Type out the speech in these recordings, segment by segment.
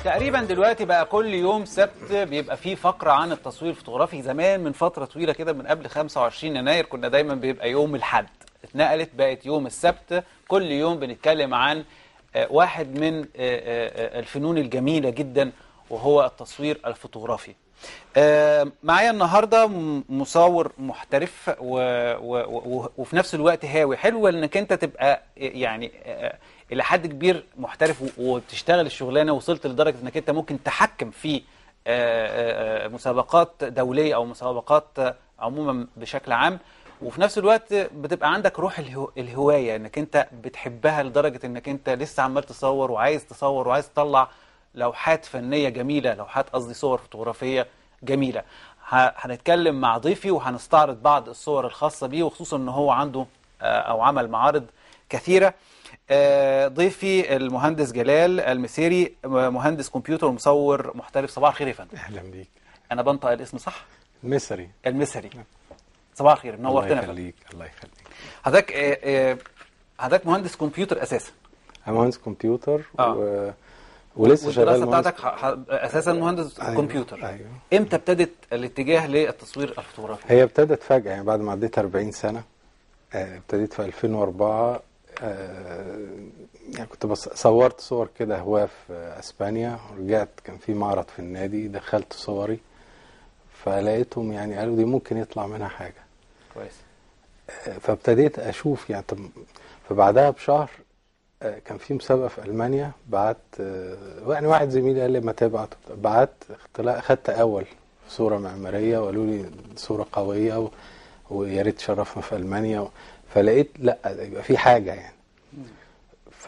تقريبا دلوقتي بقى كل يوم سبت بيبقى فيه فقرة عن التصوير الفوتوغرافي زمان من فترة طويلة كده من قبل 25 يناير كنا دايما بيبقى يوم الحد اتنقلت بقت يوم السبت كل يوم بنتكلم عن آه، واحد من آه، آه، آه، الفنون الجميلة جدا وهو التصوير الفوتوغرافي آه، معايا النهارده م- مصور محترف و... و... و... وفي نفس الوقت هاوي حلو انك انت تبقى يعني آه، الى حد كبير محترف و- وبتشتغل الشغلانه وصلت لدرجه انك انت ممكن تحكم في آه، آه، آه، مسابقات دوليه او مسابقات آه، عموما بشكل عام وفي نفس الوقت بتبقى عندك روح الهو... الهوايه انك انت بتحبها لدرجه انك انت لسه عمال تصور وعايز تصور وعايز تطلع لوحات فنيه جميله لوحات قصدي صور فوتوغرافيه جميله ه- هنتكلم مع ضيفي وهنستعرض بعض الصور الخاصه بيه وخصوصا ان هو عنده آه، او عمل معارض كثيره آه، ضيفي المهندس جلال المسيري مهندس كمبيوتر ومصور محترف صباح الخير يا فندم اهلا بيك انا بنطق الاسم صح مصري المسري صباح الخير الله نورتنا يا فندم يخليك الله يخليك حضرتك آه، آه، حضرتك مهندس كمبيوتر اساسا انا مهندس كمبيوتر آه. و... ولسه شغال والدراسه مهندس بتاعتك ح- ح- اساسا مهندس أيوة، كمبيوتر أيوة. امتى ابتدت الاتجاه للتصوير الفوتوغرافي هي ابتدت فجأة يعني بعد ما عديت 40 سنة آه، ابتديت في 2004 آه، يعني كنت بص... صورت صور كده هواة في اسبانيا ورجعت كان في معرض في النادي دخلت صوري فلقيتهم يعني قالوا دي ممكن يطلع منها حاجة كويس فابتديت اشوف يعني طب فبعدها بشهر آه، كان في مسابقه في المانيا بعت آه، يعني واحد زميلي قال لي ما تبعت بعت طلع خدت اول صوره معماريه وقالوا لي صوره قويه و- ويا ريت تشرفنا في المانيا و- فلقيت لا يبقى في حاجه يعني ف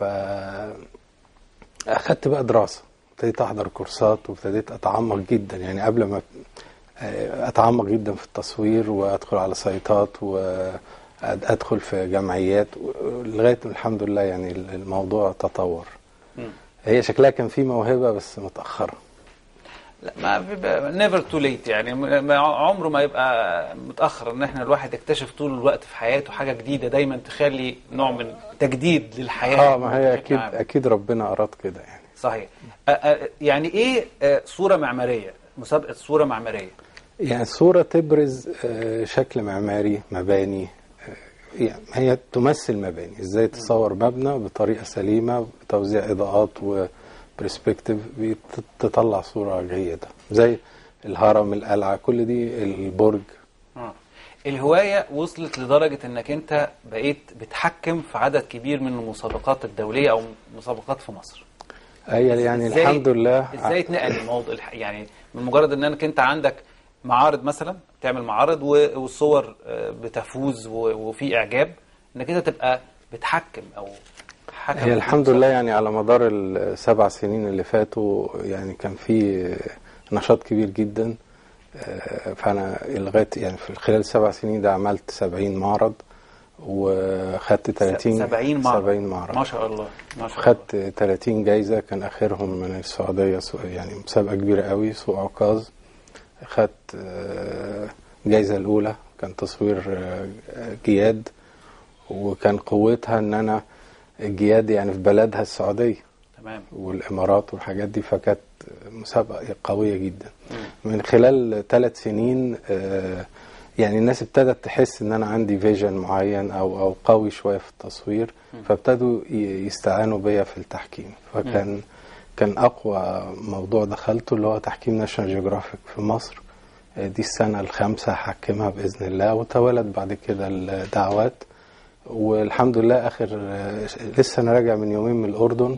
اخدت بقى دراسه ابتديت احضر كورسات وابتديت اتعمق جدا يعني قبل ما آه، اتعمق جدا في التصوير وادخل على سايتات وادخل في جمعيات و- لغايه الحمد لله يعني الموضوع تطور مم. هي شكلها كان في موهبه بس متاخره لا ما بيبقى نيفر تو ليت يعني م- ما عمره ما يبقى متاخر ان احنا الواحد يكتشف طول الوقت في حياته حاجه جديده دايما تخلي نوع من تجديد للحياه اه ما هي بشكل اكيد عام. اكيد ربنا اراد كده يعني صحيح أ- أ- يعني ايه آه، صوره معماريه مسابقه صوره معماريه يعني الصورة تبرز آه، شكل معماري مباني آه، يعني هي تمثل مباني ازاي تصور مبنى بطريقة سليمة بتوزيع إضاءات وبرسبكتيف تطلع صورة جيدة زي الهرم القلعة كل دي البرج آه. الهوايه وصلت لدرجه انك انت بقيت بتحكم في عدد كبير من المسابقات الدوليه او مسابقات في مصر هي يعني إزاي- الحمد لله ازاي اتنقل الموضوع الح- يعني من مجرد ان انك انت عندك معارض مثلا تعمل معارض و- والصور آه، بتفوز و- وفي اعجاب انك انت تبقى بتحكم او حكم هي الحمد لله يعني على مدار السبع سنين اللي فاتوا يعني كان في نشاط كبير جدا آه، فانا لغايه يعني في خلال السبع سنين ده عملت 70 معرض وخدت 30 70 معرض 70 معرض ما شاء الله ما شاء الله خدت 30 جايزه كان اخرهم من السعوديه سو- يعني مسابقه كبيره قوي سوق عكاظ خدت آه، الجايزه الاولى كان تصوير آه، جياد وكان قوتها ان انا الجياد يعني في بلدها السعوديه تمام والامارات والحاجات دي فكانت مسابقه قويه جدا من خلال ثلاث سنين آه، يعني الناس ابتدت تحس ان انا عندي فيجن معين او او قوي شويه في التصوير فابتدوا ي- يستعانوا بيا في التحكيم فكان كان اقوى موضوع دخلته اللي هو تحكيم ناشونال جيوغرافيك في مصر آه، دي السنه الخامسه هحكمها باذن الله وتوالت بعد كده الدعوات والحمد لله اخر آه، لسه انا راجع من يومين من الاردن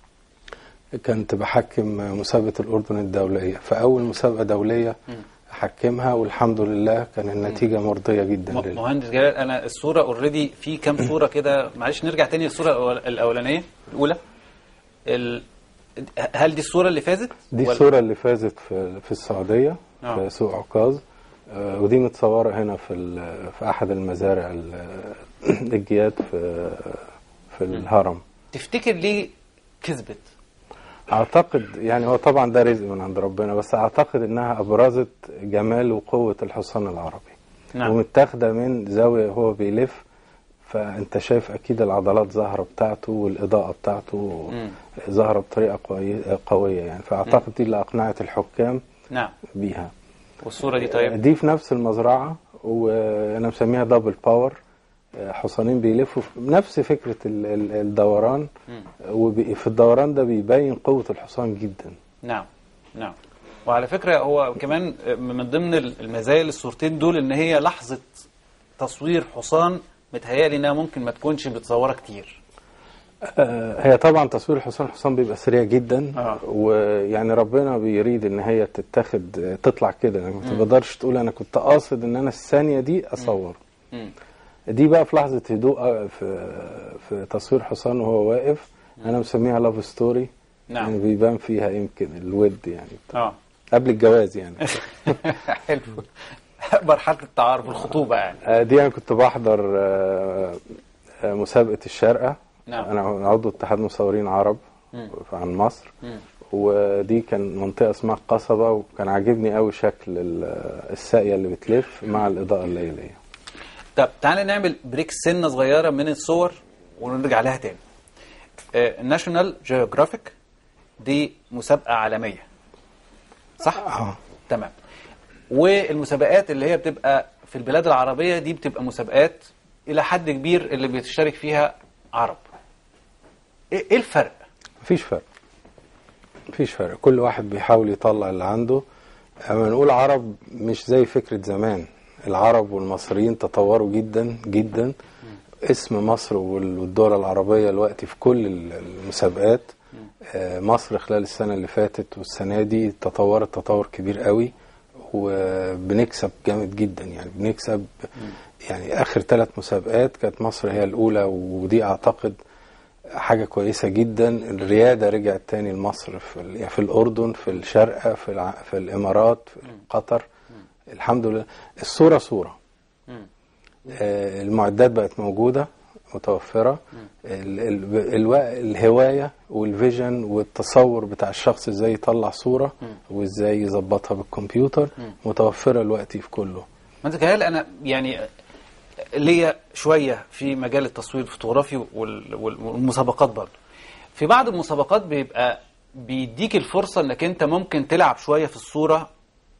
كنت بحكم مسابقة الأردن الدولية فأول مسابقة دولية أحكمها والحمد لله كان النتيجة مرضية جدا م- لله مهندس جلال انا الصوره اوريدي في كام صوره كده معلش نرجع تاني للصوره الأول- الاولانيه الاولى ال... هل دي الصوره اللي فازت دي ولا- الصورة اللي فازت في, في السعودية آه. في سوق عكاظ آه، ودي متصورة هنا في ال- في أحد المزارع ال- الجياد في في الهرم تفتكر ليه كسبت أعتقد يعني هو طبعا ده رزق من عند ربنا بس أعتقد إنها أبرزت جمال وقوة الحصان العربي نعم. ومتاخدة من زاوية هو بيلف فانت شايف اكيد العضلات ظاهره بتاعته والاضاءه بتاعته مم. ظاهره بطريقه قويه قويه يعني فاعتقد دي اللي اقنعت الحكام نعم بيها والصوره دي طيب دي في نفس المزرعه وانا مسميها دبل باور حصانين بيلفوا في نفس فكره ال- ال- الدوران مم. وفي الدوران ده بيبين قوه الحصان جدا نعم نعم وعلى فكرة هو كمان من ضمن المزايا للصورتين دول ان هي لحظة تصوير حصان متهيألي انها ممكن ما تكونش متصورة كتير آه، هي طبعا تصوير الحصان الحصان بيبقى سريع جدا آه. ويعني ربنا بيريد ان هي تتاخد تطلع كده يعني ما تقدرش تقول انا كنت قاصد ان انا الثانيه دي اصور مم. دي بقى في لحظه هدوء آه، في في تصوير حصان وهو واقف انا مسميها لاف ستوري نعم. يعني بيبان فيها يمكن الود يعني اه قبل الجواز يعني حلو مرحلة التعارف الخطوبة يعني آه، دي انا كنت بحضر آه، آه، مسابقه الشارقه نعم. انا عضو اتحاد مصورين عرب مم. عن مصر مم. ودي كان منطقه اسمها القصبه وكان عاجبني قوي شكل ال- الساقيه اللي بتلف مع الاضاءه الليليه طب تعالى نعمل بريك سنة صغيرة من الصور ونرجع لها تاني الناشونال جيوغرافيك دي مسابقة عالمية صح؟ اه تمام والمسابقات اللي هي بتبقى في البلاد العربية دي بتبقى مسابقات إلى حد كبير اللي بيشترك فيها عرب إيه إيه الفرق؟ مفيش فرق مفيش فرق كل واحد بيحاول يطلع اللي عنده اما نقول عرب مش زي فكرة زمان العرب والمصريين تطوروا جدا جدا اسم مصر وال- والدول العربية دلوقتي في كل ال- المسابقات آه، مصر خلال السنة اللي فاتت والسنة دي تطورت تطور كبير قوي وبنكسب جامد جدا يعني بنكسب يعني آخر ثلاث مسابقات كانت مصر هي الأولى ودي أعتقد حاجة كويسة جدا الريادة رجعت تاني لمصر في, ال- يعني في الأردن في الشارقة في, الع... في الإمارات في قطر الحمد لله الصورة صورة مم. آه، المعدات بقت موجودة متوفرة ال... ال... الو... الهواية والفيجن والتصور بتاع الشخص ازاي يطلع صورة وازاي يظبطها بالكمبيوتر متوفرة دلوقتي في كله ما انت كهال انا يعني ليا شويه في مجال التصوير الفوتوغرافي وال- وال- والمسابقات برضه في بعض المسابقات بيبقى بيديك الفرصه انك انت ممكن تلعب شويه في الصوره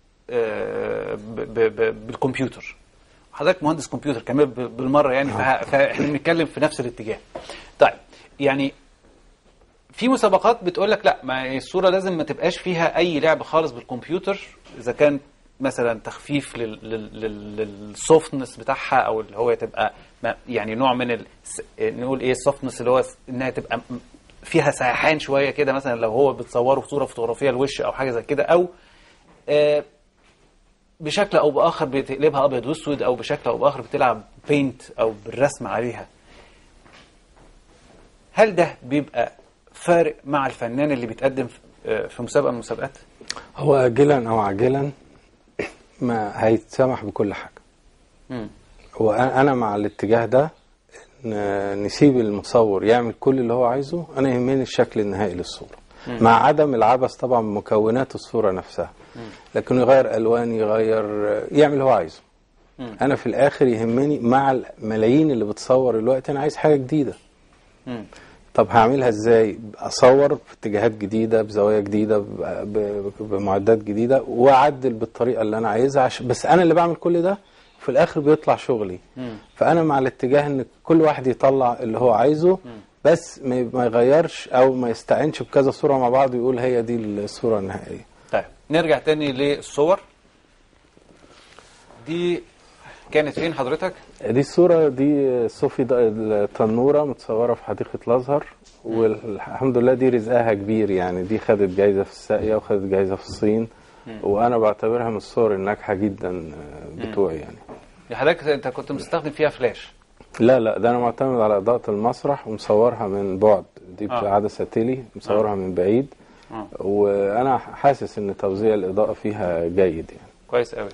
آه، ب- ب- ب- بالكمبيوتر حضرتك مهندس كمبيوتر كمان ب- بالمره يعني فه- فاحنا بنتكلم في نفس الاتجاه طيب يعني في مسابقات بتقول لك لا ما الصوره لازم ما تبقاش فيها اي لعب خالص بالكمبيوتر اذا كان مثلا تخفيف لل- لل- لل- للسوفتنس بتاعها او اللي هو تبقى ما- يعني نوع من ال... س- نقول ايه السوفتنس اللي هو س- انها تبقى م- فيها سيحان شويه كده مثلا لو هو بتصوره في صوره فوتوغرافيه الوش او حاجه زي كده او آه، بشكل او باخر بتقلبها ابيض واسود او بشكل او باخر بتلعب بينت او بالرسم عليها هل ده بيبقى فارق مع الفنان اللي بيتقدم في- آه، في مسابقه من المسابقات؟ هو آجلا أو عاجلا ما هيتسمح بكل حاجة مم. وانا مع الاتجاه ده ن- نسيب المصور يعمل كل اللي هو عايزه انا يهمني الشكل النهائي للصوره مع عدم العبث طبعا بمكونات الصوره نفسها لكن يغير الوان يغير يعمل اللي هو عايزه مم. انا في الاخر يهمني مع الملايين اللي بتصور دلوقتي انا عايز حاجه جديده مم. طب هعملها ازاي اصور في اتجاهات جديده بزوايا جديده ب- ب- بمعدات جديده واعدل بالطريقه اللي انا عايزها عش... بس انا اللي بعمل كل ده في الاخر بيطلع شغلي مم. فانا مع الاتجاه ان كل واحد يطلع اللي هو عايزه بس ما ما يغيرش او ما يستعينش بكذا صوره مع بعض ويقول هي دي الصوره النهائيه طيب نرجع تاني للصور دي كانت فين حضرتك؟ دي الصورة دي صوفي د- التنورة متصورة في حديقة الأزهر والحمد لله دي رزقها كبير يعني دي خدت جايزة في الساقية وخدت جايزة في الصين وأنا بعتبرها من الصور الناجحة جدا بتوعي يعني دي حضرتك انت كنت مستخدم فيها فلاش لا لا ده أنا معتمد على إضاءة المسرح ومصورها من بعد دي آه. عدسة تيلي مصورها من بعيد آه. وأنا حاسس إن توزيع الإضاءة فيها جيد يعني كويس قوي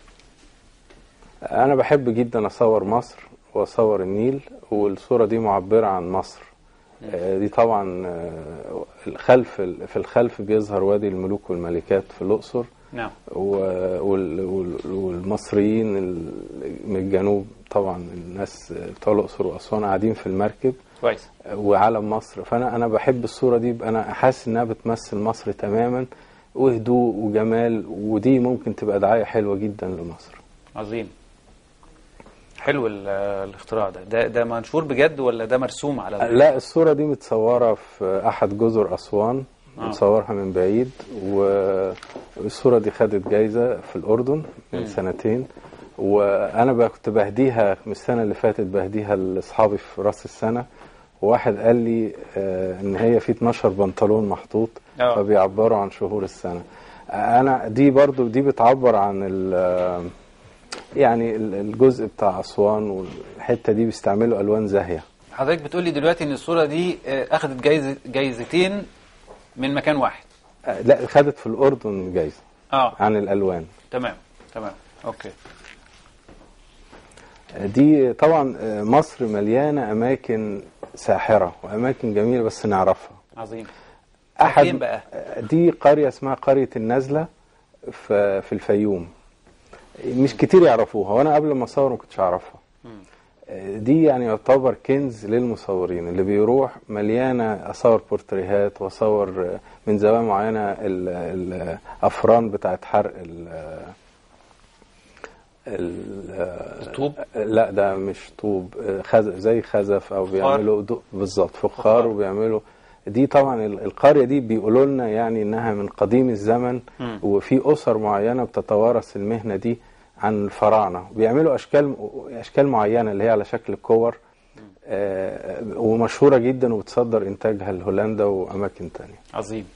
أنا بحب جدا أصور مصر وأصور النيل والصورة دي معبرة عن مصر آه، دي طبعا آه، الخلف في الخلف بيظهر وادي الملوك والملكات في الأقصر نعم و- وال- وال- والمصريين ال- من الجنوب طبعا الناس بتوع الاقصر واسوان قاعدين في المركب كويس وعلم مصر فانا انا بحب الصوره دي يبقى انا حاسس انها بتمثل مصر تماما وهدوء وجمال ودي ممكن تبقى دعايه حلوه جدا لمصر عظيم حلو ال- الاختراع ده ده ده منشور بجد ولا ده مرسوم على ال- لا الصوره دي متصوره في احد جزر اسوان آه. متصورها من بعيد والصوره دي خدت جايزه في الاردن مم. من سنتين وانا بقى كنت بهديها من السنه اللي فاتت بهديها لاصحابي في راس السنه وواحد قال لي آه، ان هي في 12 بنطلون محطوط آه. فبيعبروا عن شهور السنه انا دي برضو دي بتعبر عن ال- يعني ال- الجزء بتاع اسوان والحته دي بيستعملوا الوان زاهيه حضرتك بتقولي دلوقتي ان الصوره دي آه، اخذت جايزه جايزتين من مكان واحد آه، لا خدت في الاردن جايزه اه عن الالوان تمام تمام اوكي دي طبعا آه، مصر مليانه اماكن ساحره واماكن جميله بس نعرفها عظيم احد فين بقى؟ آه، دي قريه اسمها قريه النزله في في الفيوم مش كتير يعرفوها وانا قبل ما اصور ما كنتش اعرفها مم. آه، دي يعني يعتبر كنز للمصورين اللي بيروح مليانه اصور بورتريهات واصور آه، من زوايا معينه ال- الافران بتاعت حرق ال ال- الطوب؟ لا ده مش طوب آه، خز... زي خزف او بيعملوا دو... بالظبط فخار فخار. وبيعملوا دي طبعا ال- القريه دي بيقولوا لنا يعني انها من قديم الزمن مم. وفي اسر معينه بتتوارث المهنه دي عن الفراعنه بيعملوا اشكال اشكال معينه اللي هي على شكل كور آه، ومشهوره جدا وبتصدر انتاجها لهولندا واماكن تانية عظيم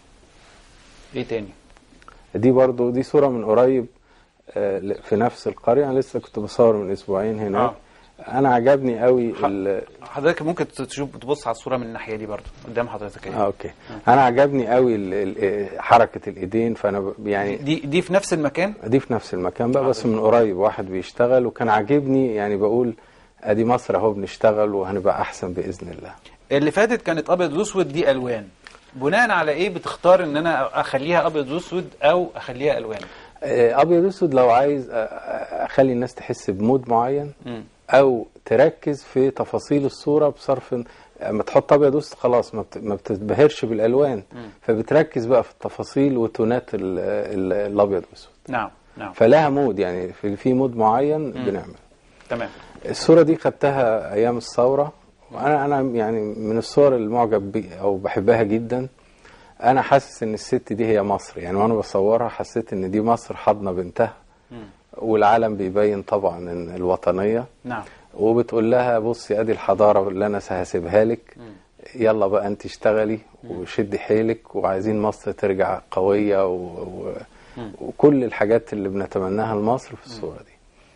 ايه تاني دي برضو دي صوره من قريب آه، ل- في نفس القريه انا لسه كنت بصور من اسبوعين هناك آه. انا عجبني قوي ح- ال... حضرتك ممكن تشوف تبص على الصوره من الناحيه دي برضو قدام حضرتك اه اهي اوكي انا عجبني قوي ال... ال... حركه الايدين فانا ب... يعني دي دي في نفس المكان دي في نفس المكان بقى بس عظيم. من قريب واحد بيشتغل وكان عاجبني يعني بقول ادي مصر اهو بنشتغل وهنبقى احسن باذن الله اللي فاتت كانت ابيض واسود دي الوان بناء على ايه بتختار ان انا اخليها ابيض واسود او اخليها الوان آه، ابيض اسود لو عايز آه، آه، اخلي الناس تحس بمود معين مم. او تركز في تفاصيل الصوره بصرف اما تحط ابيض واسود خلاص ما بت- ما بتتبهرش بالالوان مم. فبتركز بقى في التفاصيل وتونات ال- ال- الابيض والاسود نعم نعم فلها مود يعني في في مود معين بنعمل تمام الصوره دي خدتها ايام الثوره وانا انا يعني من الصور المعجب بي او بحبها جدا انا حاسس ان الست دي هي مصر يعني وانا بصورها حسيت ان دي مصر حاضنه بنتها مم. والعالم بيبين طبعا ان الوطنيه نعم وبتقول لها بصي ادي الحضاره اللي انا هسيبها لك مم. يلا بقى انت اشتغلي وشدي حيلك وعايزين مصر ترجع قويه و... و... مم. وكل الحاجات اللي بنتمناها لمصر في الصوره دي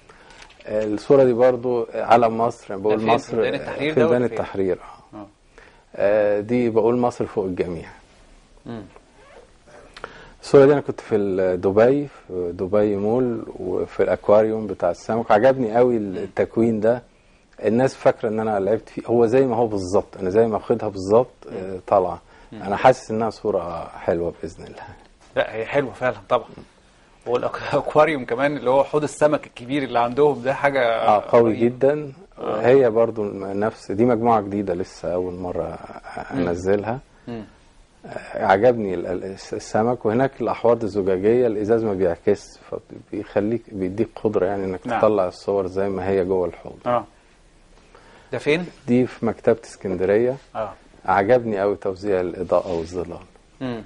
الصوره دي برضو علم مصر بقول فين؟ في مصر ميدان التحرير في ده ولا ميدان فين؟ التحرير آه. آه. آه، دي بقول مصر فوق الجميع مم. الصورة دي أنا كنت في ال- دبي في دبي مول وفي الأكواريوم بتاع السمك عجبني قوي التكوين ده الناس فاكرة إن أنا لعبت فيه هو زي ما هو بالظبط أنا زي ما واخدها بالظبط آه، طالعة أنا حاسس إنها صورة حلوة بإذن الله لا هي حلوه فعلا طبعا والاكواريوم كمان اللي هو حوض السمك الكبير اللي عندهم ده حاجه اه قوي رهيبة. جدا هي برضو نفس دي مجموعة جديدة لسه أول مرة أنزلها مم. عجبني ال- ال- السمك وهناك الاحواض الزجاجيه الازاز ما بيعكس فبيخليك بيديك قدره يعني انك نعم. تطلع الصور زي ما هي جوه الحوض اه ده فين؟ دي في مكتبه اسكندريه اه عجبني قوي توزيع الاضاءه والظلال مم.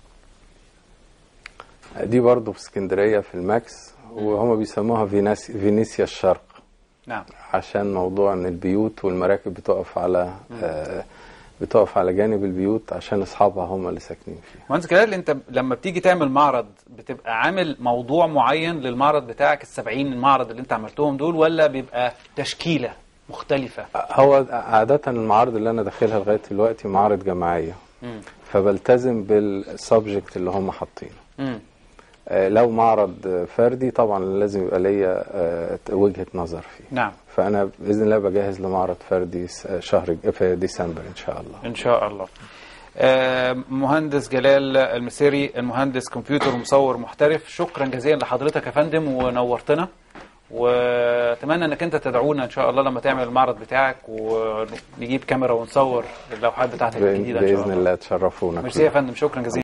دي برضو في اسكندريه في الماكس وهم بيسموها فيناس فينيسيا الشرق نعم عشان موضوع ان البيوت والمراكب بتقف على آه بتقف على جانب البيوت عشان اصحابها هم اللي ساكنين فيها مهندس جلال انت لما بتيجي تعمل معرض بتبقى عامل موضوع معين للمعرض بتاعك السبعين المعرض اللي انت عملتهم دول ولا بيبقى تشكيله مختلفه؟ هو عادة المعارض اللي أنا داخلها لغاية دلوقتي معارض جماعية مم. فبلتزم بالسبجكت اللي هم حاطينه مم. آه، لو معرض فردي طبعا لازم يبقى ليا آه، وجهة نظر فيه نعم فأنا بإذن الله بجهز لمعرض فردي س- شهر في ديسمبر إن شاء الله ان شاء الله آه، مهندس جلال المسيري المهندس كمبيوتر ومصور محترف شكرا جزيلا لحضرتك يا فندم ونورتنا واتمنى انك انت تدعونا ان شاء الله لما تعمل المعرض بتاعك ونجيب كاميرا ونصور اللوحات بتاعتك الجديده ان شاء باذن الله الله تشرفونا ميرسي يا فندم شكرا جزيلا